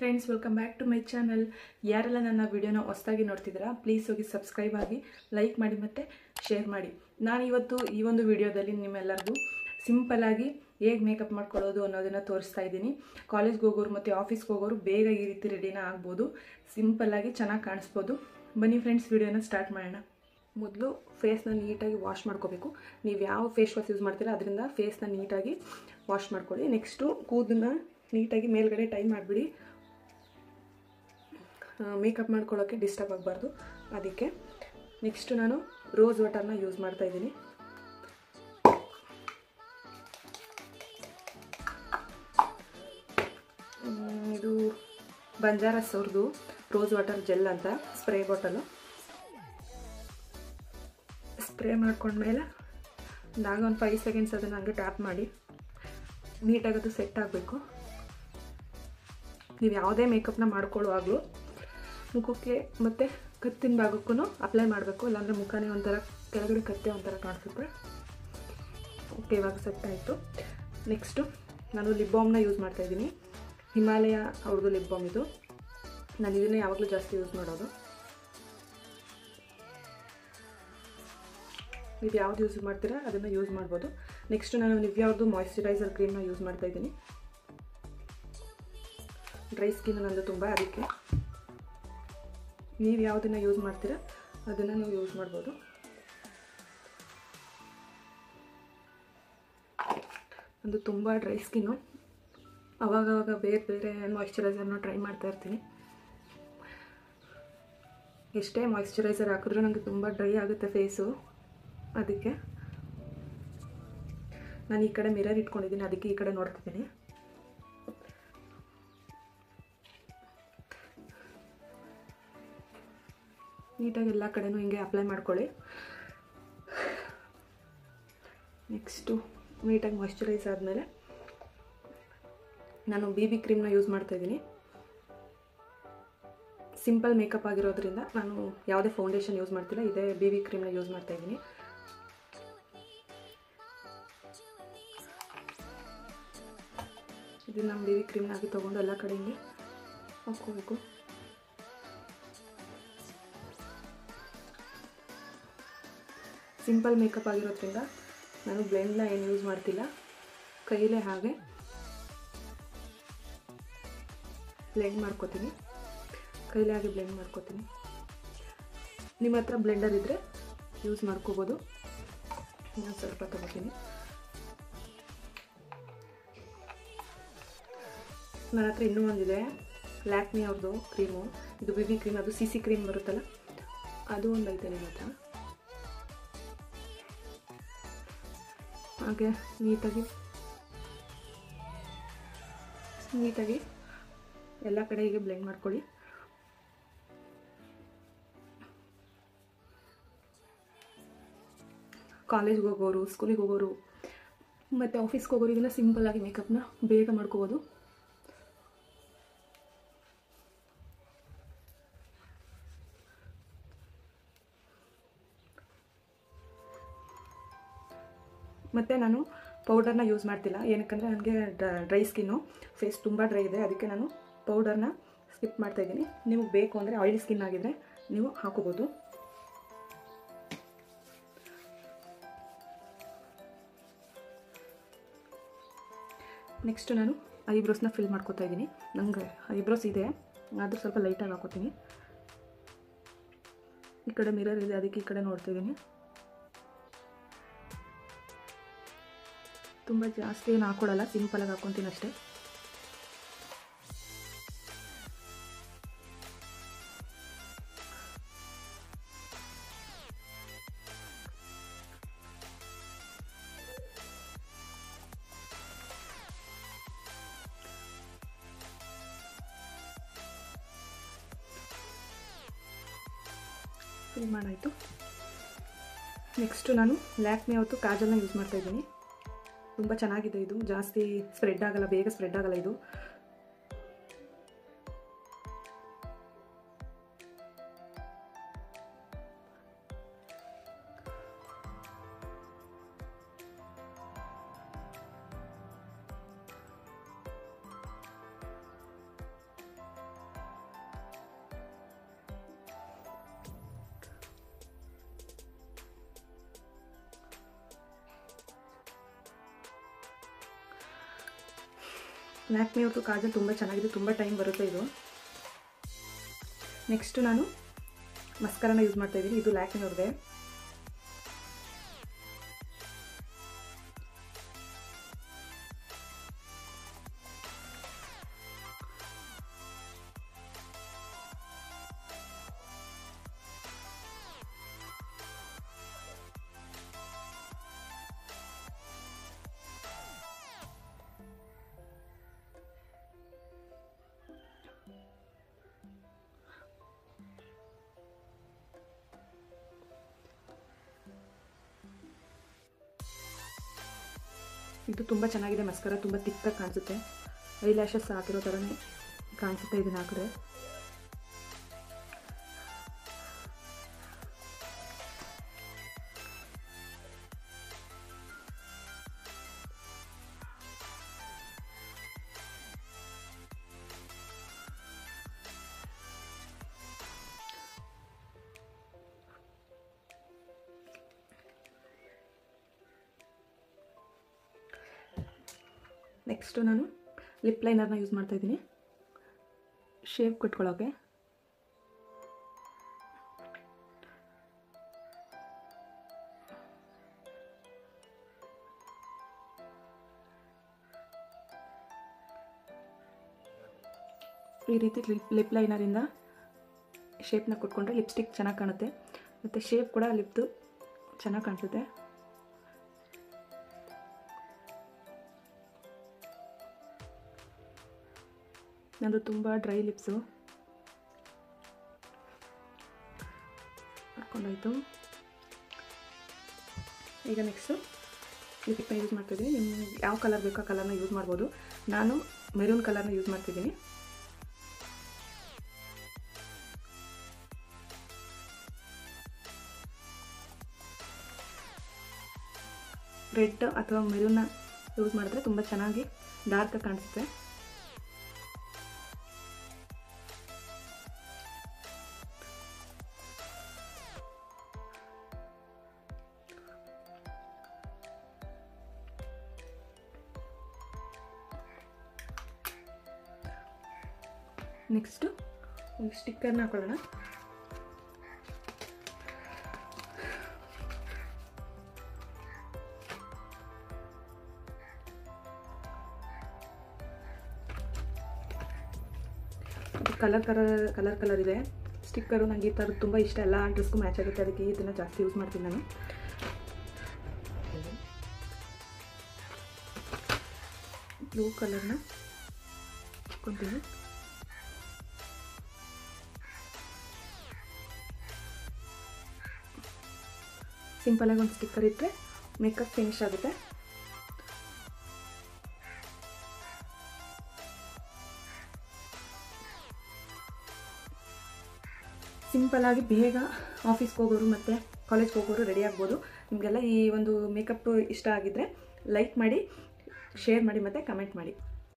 friends welcome back to my channel ಯಾರೆಲ್ಲ ನನ್ನ ವಿಡಿಯೋನ ಹೊಸ್ದಾಗಿ ನೋಡ್ತಿದ್ದೀರಾ ಪ್ಲೀಸ್ ಹೋಗಿ ಸಬ್ಸ್ಕ್ರೈಬ್ ಆಗಿ ಲೈಕ್ ಮಾಡಿ ಮತ್ತು ಶೇರ್ ಮಾಡಿ ನಾನು ಇವತ್ತು ಈ ಒಂದು ವಿಡಿಯೋದಲ್ಲಿ ನಿಮ್ಮೆಲ್ಲರಿಗೂ ಸಿಂಪಲ್ಲಾಗಿ ಹೇಗೆ ಮೇಕಪ್ ಮಾಡ್ಕೊಳ್ಳೋದು ಅನ್ನೋದನ್ನು ತೋರಿಸ್ತಾ ಇದ್ದೀನಿ ಕಾಲೇಜ್ಗೆ ಹೋಗೋರು ಮತ್ತು ಆಫೀಸ್ಗೆ ಹೋಗೋರು ಬೇಗ ಈ ರೀತಿ ರೆಡಿನ ಆಗ್ಬೋದು ಸಿಂಪಲ್ಲಾಗಿ ಚೆನ್ನಾಗಿ ಕಾಣಿಸ್ಬೋದು ಬನ್ನಿ ಫ್ರೆಂಡ್ಸ್ ವಿಡಿಯೋನ ಸ್ಟಾರ್ಟ್ ಮಾಡೋಣ ಮೊದಲು ಫೇಸ್ನ ನೀಟಾಗಿ ವಾಶ್ ಮಾಡ್ಕೋಬೇಕು ನೀವು ಯಾವ ಫೇಸ್ ವಾಶ್ ಯೂಸ್ ಮಾಡ್ತೀರಾ ಅದರಿಂದ ಫೇಸ್ನ ನೀಟಾಗಿ ವಾಶ್ ಮಾಡ್ಕೊಳ್ಳಿ ನೆಕ್ಸ್ಟು ಕೂದಲನ್ನ ನೀಟಾಗಿ ಮೇಲ್ಗಡೆ ಟೈ ಮಾಡಿಬಿಡಿ ಮೇಕಪ್ ಮಾಡ್ಕೊಳ್ಳೋಕ್ಕೆ ಡಿಸ್ಟರ್ಬ್ ಆಗಬಾರ್ದು ಅದಕ್ಕೆ ನೆಕ್ಸ್ಟು ನಾನು ರೋಸ್ ವಾಟರ್ನ ಯೂಸ್ ಮಾಡ್ತಾ ಇದ್ದೀನಿ ಇದು ಬಂಜಾರಸ್ ಅವ್ರದ್ದು ರೋಸ್ ವಾಟರ್ ಜೆಲ್ ಅಂತ ಸ್ಪ್ರೇ ಬಾಟಲು ಸ್ಪ್ರೇ ಮಾಡ್ಕೊಂಡ್ಮೇಲೆ ಒಂದಾಗ ಒಂದು ಫೈವ್ ಸೆಕೆಂಡ್ಸ್ ಅದನ್ನು ಹಂಗೆ ಟ್ಯಾಪ್ ಮಾಡಿ ನೀಟಾಗಿ ಅದು ಸೆಟ್ ಆಗಬೇಕು ನೀವು ಯಾವುದೇ ಮೇಕಪ್ನ ಮಾಡ್ಕೊಳ್ಳುವಾಗಲೂ ಮುಖಕ್ಕೆ ಮತ್ತು ಕತ್ತಿನ ಭಾಗಕ್ಕೂ ಅಪ್ಲೈ ಮಾಡಬೇಕು ಇಲ್ಲಾಂದರೆ ಮುಖನೇ ಒಂಥರ ಕೆಳಗಡೆ ಕತ್ತೆ ಒಂಥರ ಕಾಣಿಸುತ್ತೆ ಓಕೆ ಇವಾಗ ಸೆಟ್ ಆಯಿತು ನೆಕ್ಸ್ಟು ನಾನು ಲಿಪ್ ಬಾಮ್ನ ಯೂಸ್ ಮಾಡ್ತಾಯಿದ್ದೀನಿ ಹಿಮಾಲಯ ಅವ್ರದ್ದು ಲಿಪ್ ಬಾಮ್ ಇದು ನಾನು ಇದನ್ನೇ ಯಾವಾಗಲೂ ಜಾಸ್ತಿ ಯೂಸ್ ಮಾಡೋದು ನೀವು ಯಾವ್ದು ಯೂಸ್ ಮಾಡ್ತೀರಾ ಅದನ್ನು ಯೂಸ್ ಮಾಡ್ಬೋದು ನೆಕ್ಸ್ಟ್ ನಾನು ನಿವ್ಯಾವ್ದು ಮಾಯ್ಶ್ಚರೈಸರ್ ಕ್ರೀಮ್ನ ಯೂಸ್ ಮಾಡ್ತಾ ಇದ್ದೀನಿ ಡ್ರೈ ಸ್ಕಿನ್ ನಂದು ತುಂಬ ಅದಕ್ಕೆ ನೀವು ಯಾವುದನ್ನು ಯೂಸ್ ಮಾಡ್ತೀರಾ ಅದನ್ನು ನೀವು ಯೂಸ್ ಮಾಡ್ಬೋದು ಅದು ತುಂಬ ಡ್ರೈ ಸ್ಕಿನ್ನು ಅವಾಗವಾಗ ಬೇರೆ ಬೇರೆ ಮಾಯ್ಶ್ಚರೈಸರ್ನ ಟ್ರೈ ಮಾಡ್ತಾ ಇರ್ತೀನಿ ಎಷ್ಟೇ ಮಾಯ್ಶ್ಚರೈಸರ್ ಹಾಕಿದ್ರೂ ನನಗೆ ತುಂಬ ಡ್ರೈ ಆಗುತ್ತೆ ಫೇಸು ಅದಕ್ಕೆ ನಾನು ಈ ಕಡೆ ಮಿರರ್ ಇಟ್ಕೊಂಡಿದ್ದೀನಿ ಅದಕ್ಕೆ ಈ ಕಡೆ ನೋಡ್ತಿದ್ದೀನಿ ನೀಟಾಗಿ ಎಲ್ಲ ಕಡೆನೂ ಹಿಂಗೆ ಅಪ್ಲೈ ಮಾಡ್ಕೊಳ್ಳಿ ನೆಕ್ಸ್ಟು ನೀಟಾಗಿ ಮಾಯ್ಶ್ಚರೈಸ್ ಆದಮೇಲೆ ನಾನು ಬಿ ಬಿ ಕ್ರೀಮ್ನ ಯೂಸ್ ಮಾಡ್ತಾಯಿದ್ದೀನಿ ಸಿಂಪಲ್ ಮೇಕಪ್ ಆಗಿರೋದ್ರಿಂದ ನಾನು ಯಾವುದೇ ಫೌಂಡೇಶನ್ ಯೂಸ್ ಮಾಡ್ತಿಲ್ಲ ಇದೇ ಬಿ ಬಿ ಕ್ರೀಮ್ನ ಯೂಸ್ ಮಾಡ್ತಾಯಿದ್ದೀನಿ ಇದನ್ನು ನಮ್ಮ ಬಿ ವಿ ಕ್ರೀಮ್ನಾಗಿ ತೊಗೊಂಡು ಎಲ್ಲ ಕಡೆ ಹಿಂಗೆ ಹಾಕ್ಕೋಬೇಕು ಸಿಂಪಲ್ ಮೇಕಪ್ ಆಗಿರೋದ್ರಿಂದ ನಾನು ಬ್ಲೆಂಡ್ನ ಏನು ಯೂಸ್ ಮಾಡ್ತಿಲ್ಲ ಕೈಲೇ ಹಾಗೆ ಬ್ಲೆಂಡ್ ಮಾಡ್ಕೋತೀನಿ ಕೈಲೇ ಹಾಗೆ ಬ್ಲೆಂಡ್ ಮಾಡ್ಕೋತೀನಿ ನಿಮ್ಮ ಹತ್ರ ಬ್ಲೆಂಡರ್ ಇದ್ದರೆ ಯೂಸ್ ಮಾಡ್ಕೋಬೋದು ನಾನು ಸ್ವಲ್ಪ ತೊಗೋತೀನಿ ನನ್ನ ಹತ್ರ ಇನ್ನೂ ಒಂದಿದೆ ಲ್ಯಾಕ್ಮಿ ಅವ್ರದ್ದು ಕ್ರೀಮು ಇದು ಬಿ ಬಿ ಕ್ರೀಮ್ ಅದು ಸಿ ಸಿ ಕ್ರೀಮ್ ಬರುತ್ತಲ್ಲ ಅದು ಒಂದು ಐತೆ ನಿಮ್ಮ ಹತ್ರ ಹಾಗೆ ನೀಟಾಗಿ ನೀಟಾಗಿ ಎಲ್ಲ ಕಡೆ ಹೀಗೆ ಬ್ಲೆಂಡ್ ಮಾಡ್ಕೊಳ್ಳಿ ಕಾಲೇಜ್ಗೆ ಹೋಗೋರು ಸ್ಕೂಲಿಗೆ ಹೋಗೋರು ಮತ್ತು ಆಫೀಸ್ಗೆ ಹೋಗೋರು ಇದೆಲ್ಲ ಸಿಂಪಲ್ಲಾಗಿ ಮೇಕಪ್ನ ಬೇಗ ಮಾಡ್ಕೋಬೋದು ಮತ್ತು ನಾನು ಪೌಡರ್ನ ಯೂಸ್ ಮಾಡ್ತಿಲ್ಲ ಏನಕ್ಕಂದರೆ ನನಗೆ ಡ್ರೈ ಸ್ಕಿನ್ನು ಫೇಸ್ ತುಂಬ ಡ್ರೈ ಇದೆ ಅದಕ್ಕೆ ನಾನು ಪೌಡರ್ನ ಸ್ಕಿಪ್ ಮಾಡ್ತಾಯಿದ್ದೀನಿ ನಿಮಗೆ ಬೇಕು ಅಂದರೆ ಆಯಿಲಿ ಸ್ಕಿನ್ ಆಗಿದ್ದರೆ ನೀವು ಹಾಕೋಬೋದು ನೆಕ್ಸ್ಟು ನಾನು ಐಬ್ರೋಸ್ನ ಫಿಲ್ ಮಾಡ್ಕೋತಾ ಇದ್ದೀನಿ ನನಗೆ ಐಬ್ರೋಸ್ ಇದೆ ಆದರೂ ಸ್ವಲ್ಪ ಲೈಟಾಗಿ ಹಾಕೋತೀನಿ ಈ ಕಡೆ ಮಿರರ್ ಇದೆ ಅದಕ್ಕೆ ಈ ಕಡೆ ನೋಡ್ತಿದ್ದೀನಿ ತುಂಬ ಜಾಸ್ತಿ ಏನು ಹಾಕ್ಕೊಡಲ್ಲ ಸಿಂಪಲಾಗಿ ಹಾಕ್ಕೊತೀನಿ ಅಷ್ಟೇ ಫಿಲ್ ಮಾಡಾಯಿತು ನೆಕ್ಸ್ಟು ನಾನು ಲ್ಯಾಕ್ಮಿ ಅವತ್ತು ಕಾಜಲ್ನ ಯೂಸ್ ಮಾಡ್ತಾಯಿದ್ದೀನಿ ತುಂಬ ಚೆನ್ನಾಗಿದೆ ಇದು ಜಾಸ್ತಿ ಸ್ಪ್ರೆಡ್ ಆಗಲ್ಲ ಬೇಗ ಸ್ಪ್ರೆಡ್ ಆಗಲ್ಲ ಇದು ಲ್ಯಾಕ್ಮಿ ಅವ್ರದ್ದು ಕಾಜಲ್ ತುಂಬ ಚೆನ್ನಾಗಿದೆ ತುಂಬ ಟೈಮ್ ಬರುತ್ತೆ ಇದು ನೆಕ್ಸ್ಟು ನಾನು ಮಸ್ಕರನ ಯೂಸ್ ಮಾಡ್ತಾ ಇದ್ದೀನಿ ಇದು ಲ್ಯಾಕ್ಮಿ ಅವ್ರದ್ದೇ ಇದು ತುಂಬ ಚೆನ್ನಾಗಿದೆ ಮಸ್ಕರ ತುಂಬ ತಿಕ್ಕಾಗಿ ಕಾಣಿಸುತ್ತೆ ಐ ಲ್ಯಾಶಸ್ ಹಾಕಿರೋ ಥರನೇ ಕಾಣಿಸುತ್ತೆ ಇದನ್ನ ಹಾಕಿದ್ರೆ ನೆಕ್ಸ್ಟು ನಾನು ಲಿಪ್ ಲೈನರ್ನ ಯೂಸ್ ಮಾಡ್ತಾ ಇದ್ದೀನಿ ಶೇಪ್ ಕೊಟ್ಕೊಳ್ಳೋಕೆ ಈ ರೀತಿ ಲಿಪ್ ಲಿಪ್ ಲೈನರಿಂದ ಶೇಪ್ನ ಕೊಟ್ಕೊಂಡ್ರೆ ಲಿಪ್ಸ್ಟಿಕ್ ಚೆನ್ನಾಗಿ ಕಾಣುತ್ತೆ ಮತ್ತು ಶೇಪ್ ಕೂಡ ಲಿಪ್ದು ಚೆನ್ನಾಗಿ ಕಾಣಿಸುತ್ತೆ ನಂದು ತುಂಬ ಡ್ರೈ ಲಿಪ್ಸು ಹಾಕ್ಕೊಂಡಾಯ್ತು ಈಗ ನೆಕ್ಸ್ಟು ಲಿಪ್ನ ಯೂಸ್ ಮಾಡ್ತಿದ್ದೀನಿ ನಿಮ್ಗೆ ಯಾವ ಕಲರ್ ಬೇಕೋ ಆ ಕಲರ್ನ ಯೂಸ್ ಮಾಡ್ಬೋದು ನಾನು ಮೆರೂನ್ ಕಲರ್ನ ಯೂಸ್ ಮಾಡ್ತಿದ್ದೀನಿ ರೆಡ್ ಅಥವಾ ಮೆರೂನ್ನ ಯೂಸ್ ಮಾಡಿದ್ರೆ ತುಂಬ ಚೆನ್ನಾಗಿ ಡಾರ್ಕ್ ಕಾಣಿಸುತ್ತೆ ನೆಕ್ಸ್ಟು ಸ್ಟಿಕ್ಕರ್ನ ಹಾಕೊಳ್ಳೋಣ ಕಲರ್ ಕಲರ್ ಕಲರ್ ಕಲರ್ ಇದೆ ಸ್ಟಿಕ್ಕರು ನನಗೆ ಈ ಥರದ್ದು ತುಂಬ ಇಷ್ಟ ಎಲ್ಲ ಡ್ರೆಸ್ಗೂ ಮ್ಯಾಚ್ ಆಗುತ್ತೆ ಅದಕ್ಕೆ ಇದನ್ನು ಜಾಸ್ತಿ ಯೂಸ್ ಮಾಡ್ತೀನಿ ನಾನು ಬ್ಲೂ ಕಲರ್ನ ಹಾಕ್ಕೊತೀನಿ ಸಿಂಪಲಾಗಿ ಒಂದು ಸ್ಟಿಕ್ಕರ್ ಇಟ್ಟರೆ ಮೇಕಪ್ ಫಿನಿಶ್ ಆಗುತ್ತೆ ಸಿಂಪಲಾಗಿ ಬೇಗ ಆಫೀಸ್ಗೆ ಹೋಗೋರು ಮತ್ತು ಕಾಲೇಜ್ಗೆ ಹೋಗೋರು ರೆಡಿ ಆಗ್ಬೋದು ನಿಮಗೆಲ್ಲ ಈ ಒಂದು ಮೇಕಪ್ ಇಷ್ಟ ಆಗಿದ್ದರೆ ಲೈಕ್ ಮಾಡಿ ಶೇರ್ ಮಾಡಿ ಮತ್ತು ಕಮೆಂಟ್ ಮಾಡಿ